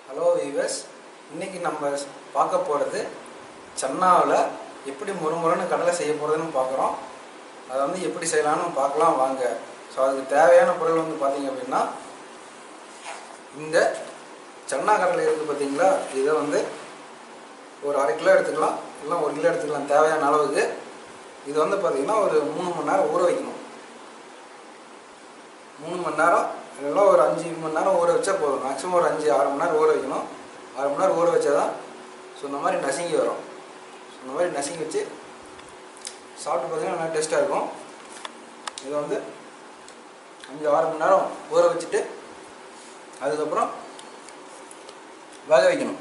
hello viewers இன்னைக்கு நம்ம பார்க்க போகிறது சன்னாவில் எப்படி முறுமுறுன்னு கடலை செய்ய போகிறதுன்னு பார்க்குறோம் அதை வந்து எப்படி செய்யலாம்னு பார்க்கலாம் வாங்க ஸோ அதுக்கு தேவையான பொருள் வந்து பார்த்தீங்க அப்படின்னா இந்த சன்னா கடலை இருக்குது பார்த்தீங்களா இதை வந்து ஒரு அரை கிலோ எடுத்துக்கலாம் இல்லை ஒரு கிலோ எடுத்துக்கலாம் தேவையான அளவுக்கு இது வந்து பார்த்தீங்கன்னா ஒரு மூணு மணி நேரம் ஊற வைக்கணும் மூணு மணி நேரம் இல்லைன்னா ஒரு அஞ்சு மணி நேரம் ஊற வச்சா போதும் மேக்ஸிமம் ஒரு அஞ்சு ஆறு மணி நேரம் ஊற வைக்கணும் ஆறு மணி நேரம் ஊற வச்சா தான் ஸோ இந்த மாதிரி நசுங்கி வரும் ஸோ இந்த மாதிரி நசுங்கி வச்சு சாப்பிட்டு பார்த்தீங்கன்னா நல்லா டேஸ்ட்டாக இருக்கும் இது வந்து அஞ்சு ஆறு மணி நேரம் ஊற வச்சுட்டு அதுக்கப்புறம் வேக வைக்கணும்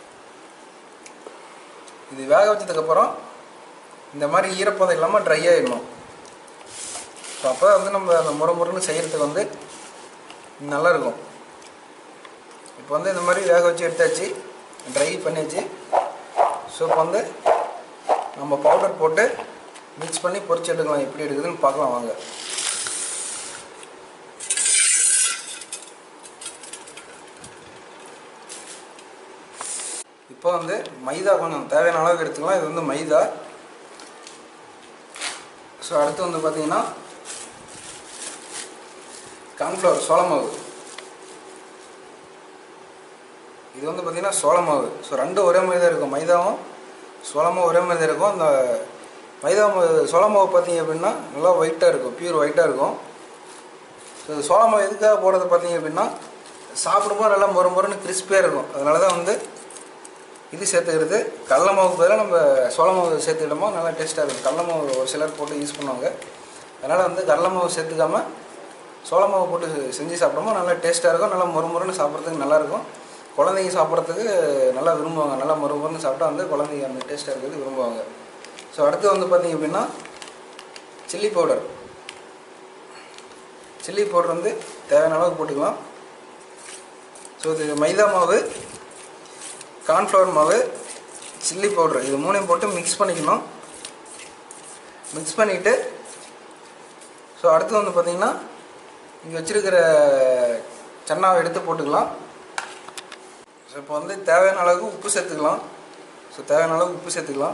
இது வேக வச்சதுக்கப்புறம் இந்த மாதிரி ஈரப்பதம் இல்லாமல் ட்ரை ஆகிடணும் ஸோ அப்போ வந்து நம்ம அந்த முறை முறைன்னு செய்கிறதுக்கு வந்து நல்லா இருக்கும் இப்போ வந்து இந்த மாதிரி வேக வச்சு எடுத்தாச்சு ட்ரை பண்ணியாச்சு ஸோ இப்போ வந்து நம்ம பவுடர் போட்டு மிக்ஸ் பண்ணி பொரிச்சு எடுக்கலாம் எப்படி எடுக்குதுன்னு பார்க்கலாம் வாங்க இப்போ வந்து மைதா கொஞ்சம் தேவையான அளவுக்கு எடுத்துக்கலாம் இது வந்து மைதா ஸோ அடுத்து வந்து பார்த்தீங்கன்னா கார்ன்ஃப்ளவர் சோள மாவு இது வந்து பார்த்திங்கன்னா சோள மாவு ஸோ ரெண்டும் ஒரே மாதிரி தான் இருக்கும் மைதாவும் சோளமும் ஒரே மாதிரி தான் இருக்கும் அந்த மைதா மாவு சோள மாவு பார்த்தீங்க அப்படின்னா நல்லா ஒயிட்டாக இருக்கும் பியூர் ஒயிட்டாக இருக்கும் ஸோ சோள மாவு எதுக்காக போடுறது பார்த்தீங்க அப்படின்னா சாப்பிடும்போது நல்லா மொறு மொறுன்னு கிறிஸ்பியாக இருக்கும் அதனால தான் வந்து இது சேர்த்துக்கிறது கடல மாவுக்கு பதிலாக நம்ம சோள மாவு சேர்த்துக்கிட்டோமோ நல்லா டேஸ்ட்டாக இருக்கும் கடல மாவு ஒரு சிலர் போட்டு யூஸ் பண்ணுவாங்க அதனால் வந்து கடல மாவு சேர்த்துக்காம சோள மாவு போட்டு செஞ்சு சாப்பிட்டோமோ நல்லா டேஸ்ட்டாக இருக்கும் நல்லா மொறுமொறுன்னு சாப்பிட்றதுக்கு நல்லாயிருக்கும் குழந்தைங்க சாப்பிட்றதுக்கு நல்லா விரும்புவாங்க நல்லா மொறுமொறுன்னு சாப்பிட்டா வந்து குழந்தைங்க அந்த டேஸ்ட்டாக இருக்கிறது விரும்புவாங்க ஸோ அடுத்து வந்து பார்த்திங்க அப்படின்னா சில்லி பவுடர் சில்லி பவுடர் வந்து தேவையான அளவுக்கு போட்டுக்கலாம் ஸோ இது மைதா மாவு கார்ன்ஃப்ளவர் மாவு சில்லி பவுட்ரு இது மூணையும் போட்டு மிக்ஸ் பண்ணிக்கணும் மிக்ஸ் பண்ணிவிட்டு ஸோ அடுத்து வந்து பார்த்திங்கன்னா இங்கே வச்சுருக்கிற சன்னாவை எடுத்து போட்டுக்கலாம் ஸோ இப்போ வந்து தேவையான அளவுக்கு உப்பு சேர்த்துக்கலாம் ஸோ தேவையான அளவுக்கு உப்பு சேர்த்துக்கலாம்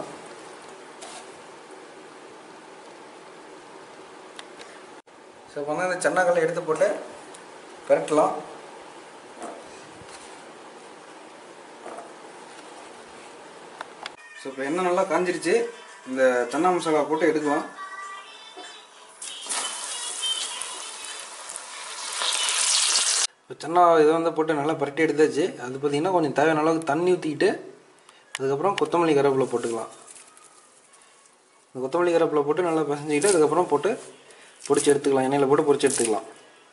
ஸோ இப்போ வந்து அந்த சன்னாக்களை எடுத்து போட்டு பெரட்டலாம் ஸோ இப்போ எண்ணெய் நல்லா காஞ்சிருச்சு இந்த சன்னா மசாலா போட்டு எடுக்கலாம் இப்போ சன்னா இதை வந்து போட்டு நல்லா பரட்டி எடுத்தாச்சு அது பார்த்திங்கன்னா கொஞ்சம் தேவையான அளவுக்கு தண்ணி ஊற்றிக்கிட்டு அதுக்கப்புறம் கொத்தமல்லி கருவேப்பிலை போட்டுக்கலாம் இந்த கொத்தமல்லி கருவேப்பிலை போட்டு நல்லா பிசைஞ்சிக்கிட்டு அதுக்கப்புறம் போட்டு பொரிச்சு எடுத்துக்கலாம் எண்ணெயில் போட்டு பொரிச்சு எடுத்துக்கலாம்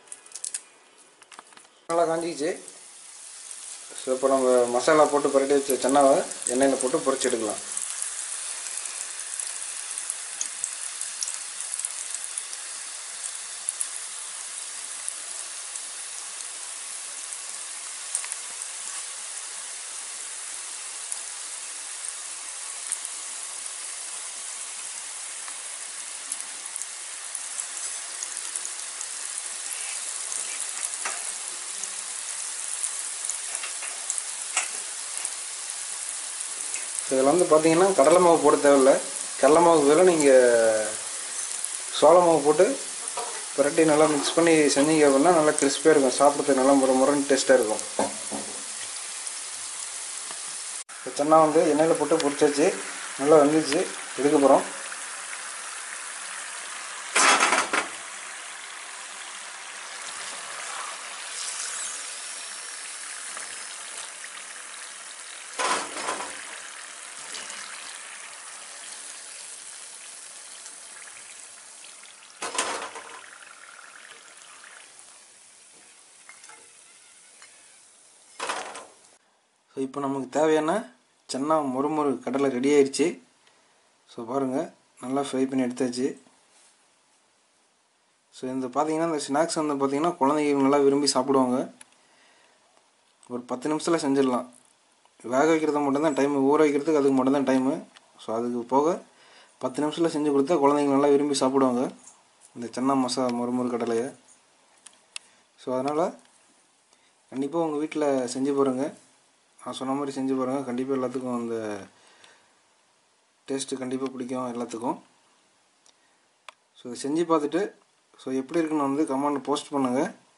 நல்லா காஞ்சிச்சு ஸோ இப்போ நம்ம மசாலா போட்டு பரட்டி வச்ச சன்னாவை எண்ணெயில் போட்டு பொரிச்சு எடுக்கலாம் இதில் வந்து பார்த்தீங்கன்னா கடலை மாவு போட தேவையில்ல கடலை மாவு பதிலாக நீங்கள் சோள மாவு போட்டு புரட்டி நல்லா மிக்ஸ் பண்ணி செஞ்சீங்க அப்படின்னா நல்லா கிறிஸ்பியாக இருக்கும் சாப்பிட்றதுக்கு நல்லா முறை முறைன்னு டேஸ்ட்டாக இருக்கும் இப்போ சன்னா வந்து எண்ணெயில் போட்டு பொரிச்சாச்சு நல்லா வந்துச்சு எடுக்க போகிறோம் ஸோ இப்போ நமக்கு தேவையான சன்னா முறுமுறு கடலை ரெடி ஆயிடுச்சு ஸோ பாருங்கள் நல்லா ஃப்ரை பண்ணி எடுத்தாச்சு ஸோ இந்த பார்த்தீங்கன்னா இந்த ஸ்நாக்ஸ் வந்து பார்த்தீங்கன்னா குழந்தைங்க நல்லா விரும்பி சாப்பிடுவாங்க ஒரு பத்து நிமிஷத்தில் செஞ்சிடலாம் வேக வைக்கிறது மட்டும்தான் டைமு ஊற வைக்கிறதுக்கு அதுக்கு மட்டும்தான் டைமு ஸோ அதுக்கு போக பத்து நிமிஷத்தில் செஞ்சு கொடுத்தா குழந்தைங்க நல்லா விரும்பி சாப்பிடுவாங்க இந்த சன்னா மசா முறுமுறு கடலையை ஸோ அதனால் கண்டிப்பாக உங்கள் வீட்டில் செஞ்சு பாருங்கள் நான் சொன்ன மாதிரி செஞ்சு பாருங்கள் கண்டிப்பாக எல்லாத்துக்கும் அந்த டேஸ்ட்டு கண்டிப்பாக பிடிக்கும் எல்லாத்துக்கும் ஸோ இதை செஞ்சு பார்த்துட்டு ஸோ எப்படி இருக்குன்னு வந்து கமெண்ட் போஸ்ட் பண்ணுங்கள்